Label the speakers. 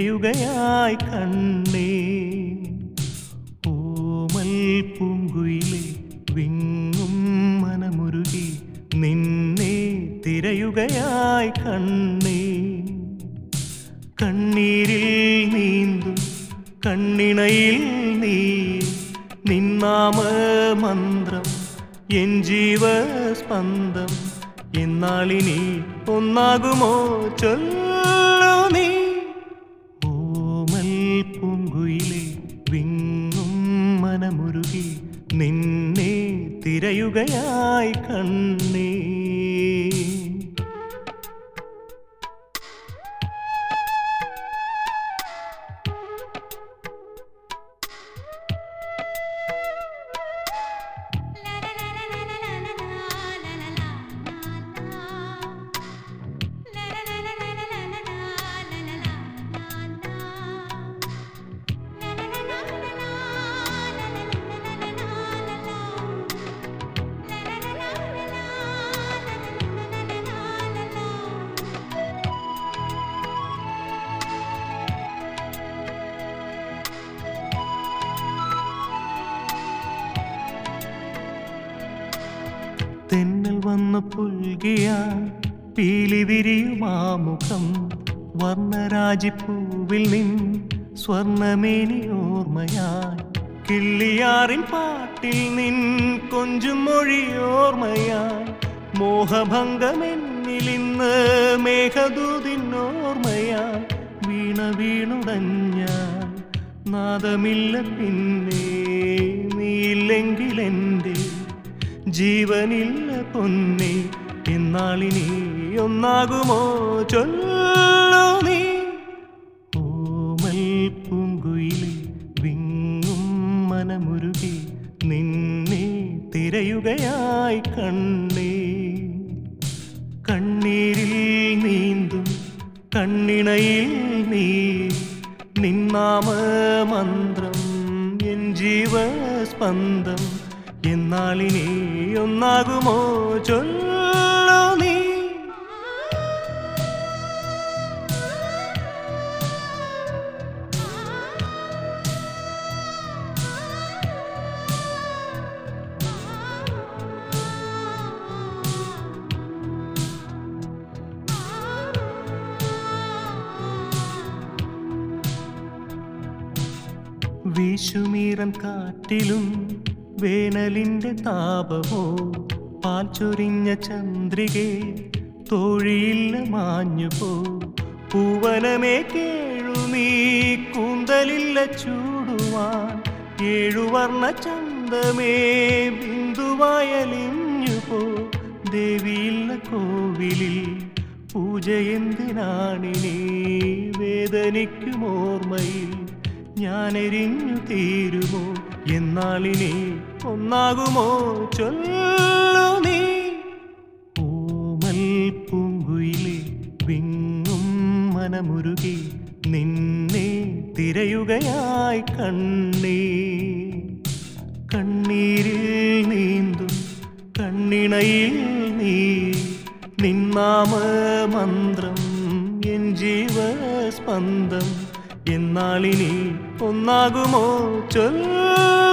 Speaker 1: തിരയുകയായി കണ്ണേ ഓമൽ പൂങ്കുയിലെ വിങ്ങും മനമുരുകി നിന്നെ തിരയുകയായി കണ്ണേ കണ്ണീരിൽ നീന്തും കണ്ണിണയിൽ നീ നിന്നാമ മന്ത്രം എൻ ജീവസ്പന്ദം എന്നാളിനി ഒന്നാകുമോ ചൊല്ലു നീ ഓമൽ പൂങ്കുയിലെ വിങ്ങും മനമുരുകി നിന്നെ തിരയുകയായി കണ്ണേ തെന്നൽ വന്ന് പുൽകിയ പീലി വിരിയുമാമുഖം വർണ്ണരാജിപ്പൂവിൽ നിൻ സ്വർണമേനി ഓർമ്മയായി കിള്ളിയാറിൻ പാട്ടിൽ നിൻ കൊഞ്ചും മൊഴി ഓർമ്മയായി മോഹഭംഗമെന്നിലിന്ന് മേഘദൂതിനോർമ്മയായി വീണ വീണുടഞ്ഞ നാദമില്ല പിന്നെ നീയില്ലെങ്കിലെൻ്റെ ജീവനില്ല പൊന്നെ എന്നാളിനി ഒന്നാകുമോ ചൊല്ലു നീ ഓമൽ പൂങ്കുയിലെ വിങ്ങും മനമുരുകി നിന്നെ തിരയുകയായി കണ്ണേ കണ്ണീരിൽ നീന്തും കണ്ണിണയിൽ നീ നിന്നാമ മന്ത്രം എൻ ജീവസ്പന്ദം എന്നാളിനി ഒന്നാകുമോ ചൊല്ലു നീ വീശുമീറൻ കാറ്റിലും വേനലിന്റെ താപമോ പാൽ ചൊരിഞ്ഞ ചന്ദ്രികെ തോഴിയില്ല മാഞ്ഞുപോ പൂവനമേ കേഴുമീ കൂന്തലില്ല ചൂടുവാൻ ഏഴുവർണ്ണ ചന്തമേ ബിന്ദുവായലിഞ്ഞുപോ ദേവിയില്ല കോവിലിൽ പൂജ എന്തിനാണിനി വേദനിക്കും ഓർമ്മയിൽ ഞാൻ എരിഞ്ഞു തീരുമോ എന്നാളിനി ഒന്നാകുമോ ചൊല്ലു നീ ഓമൽ പൂങ്കുയിലെ വിങ്ങും മനമുരുകി നിന്നെ തിരയുകയായി കണ്ണേ കണ്ണീരിൽ നീന്തും കണ്ണിണയിൽ നീ നിന്നാമ മന്ത്രം എൻ ജീവസ്പന്ദം എന്നാളിനി ഒന്നാകുമോ ചൊല്ലു